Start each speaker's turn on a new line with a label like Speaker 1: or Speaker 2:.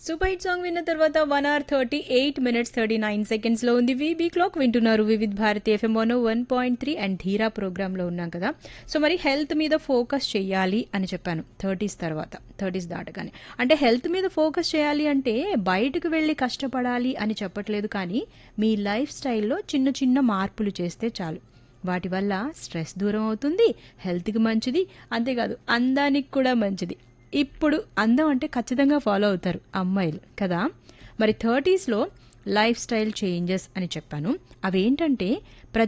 Speaker 1: super hit song విన్న తర్వాత one hour thirty eight minutes thirty nine seconds లో ఉంది వీబీ క్లాక్ వింటున్నారు Vividh Bharati FM one one point three and ధీరా programme లో ఉన్నాం కదా సో మరి హెల్త్ మీద ఫోకస్ చేయాలి అని చెప్పాను థర్టీస్ తర్వాత థర్టీస్ దాటగానే అంటే హెల్త్ మీద ఫోకస్ చేయాలి అంటే బయటకు వెళ్ళి కష్టపడాలి అని చెప్పట్లేదు కానీ మీ లైఫ్ స్టైల్లో చిన్న చిన్న మార్పులు చేస్తే చాలు వాటి వల్ల స్ట్రెస్ దూరం అవుతుంది హెల్త్కి మంచిది అంతేకాదు అందానికి కూడా మంచిది ఇప్పుడు అందం అంటే ఖచ్చితంగా ఫాలో అవుతారు అమ్మాయిలు కదా మరి థర్టీస్లో లైఫ్ స్టైల్ చేంజెస్ అని చెప్పాను అవేంటంటే ప్రతి